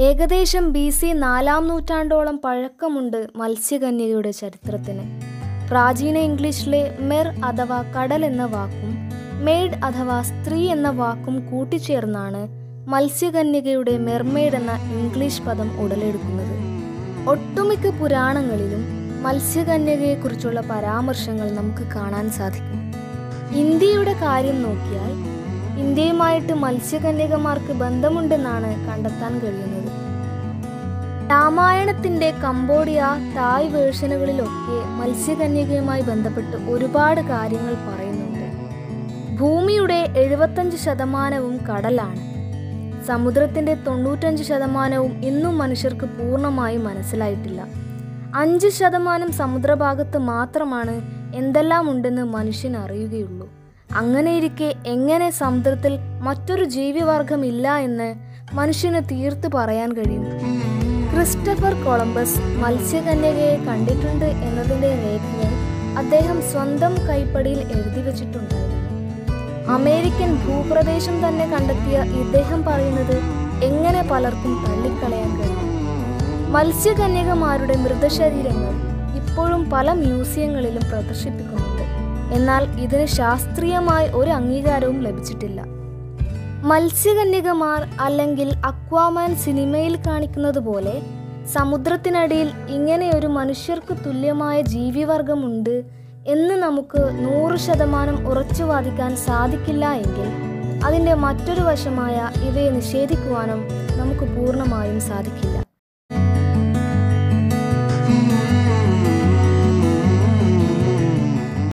ഏകദേശം B C നാലാം നൂറ്റാണ്ടോളം പഴക്കമുണ്ട് മത്സ്യകന്യകയുടെ ചരിത്രത്തിന് പ്രാചീന ഇംഗ്ലീഷിലെ മെർ അഥവാ കടൽ എന്ന വാക്കും മെയ്ഡ് അഥവാ സ്ത്രീ എന്ന വാക്കും കൂട്ടിച്ചേർന്നാണ് മത്സ്യകന്യകയുടെ മെർമെയ്ഡ് എന്ന ഇംഗ്ലീഷ് പദം ഉടലെടുക്കുന്നത് ഒട്ടുമിക്ക പുരാണങ്ങളിലും മത്സ്യകന്യകയെക്കുറിച്ചുള്ള പരാമർശങ്ങൾ നമുക്ക് കാണാൻ സാധിക്കും ഇന്ത്യയുടെ കാര്യം നോക്കിയാൽ ഇന്ത്യയുമായിട്ട് മത്സ്യകന്യകമാർക്ക് ബന്ധമുണ്ടെന്നാണ് കണ്ടെത്താൻ കഴിയുന്നത് രാമായണത്തിന്റെ കംബോഡിയ തായ് വേർഷനുകളിലൊക്കെ മത്സ്യകന്യകയുമായി ബന്ധപ്പെട്ട് ഒരുപാട് കാര്യങ്ങൾ പറയുന്നുണ്ട് ഭൂമിയുടെ എഴുപത്തഞ്ച് ശതമാനവും കടലാണ് സമുദ്രത്തിന്റെ തൊണ്ണൂറ്റഞ്ച് ശതമാനവും ഇന്നും മനുഷ്യർക്ക് പൂർണ്ണമായും മനസ്സിലായിട്ടില്ല അഞ്ച് ശതമാനം സമുദ്രഭാഗത്ത് മാത്രമാണ് എന്തെല്ലാം ഉണ്ടെന്ന് മനുഷ്യൻ അറിയുകയുള്ളൂ അങ്ങനെയിരിക്കെ എങ്ങനെ സമുദ്രത്തിൽ മറ്റൊരു ജീവിവർഗമില്ല എന്ന് മനുഷ്യന് തീർത്തു പറയാൻ കഴിയും ക്രിസ്റ്റഫർ കൊളംബസ് മത്സ്യകന്യകയെ കണ്ടിട്ടുണ്ട് എന്നതിന്റെ രേഖകൾ അദ്ദേഹം സ്വന്തം കൈപ്പടിയിൽ എഴുതി വച്ചിട്ടുണ്ടായിരുന്നു അമേരിക്കൻ ഭൂപ്രദേശം തന്നെ കണ്ടെത്തിയ ഇദ്ദേഹം പറയുന്നത് എങ്ങനെ പലർക്കും തള്ളിക്കളയാൻ കഴിയും മത്സ്യകന്യകമാരുടെ മൃതശരീരങ്ങൾ ഇപ്പോഴും പല മ്യൂസിയങ്ങളിലും പ്രദർശിപ്പിക്കുന്നുണ്ട് എന്നാൽ ഇതിന് ശാസ്ത്രീയമായി ഒരു അംഗീകാരവും ലഭിച്ചിട്ടില്ല മത്സ്യകന്യകമാർ അല്ലെങ്കിൽ അക്വാമാൻ സിനിമയിൽ കാണിക്കുന്നത് പോലെ സമുദ്രത്തിനടിയിൽ ഇങ്ങനെ ഒരു മനുഷ്യർക്ക് തുല്യമായ ജീവിവർഗമുണ്ട് എന്ന് നമുക്ക് നൂറ് ശതമാനം ഉറച്ചു വാദിക്കാൻ സാധിക്കില്ല എങ്കിൽ അതിൻ്റെ മറ്റൊരു വശമായ ഇവയെ നിഷേധിക്കുവാനും നമുക്ക് പൂർണ്ണമായും സാധിക്കില്ല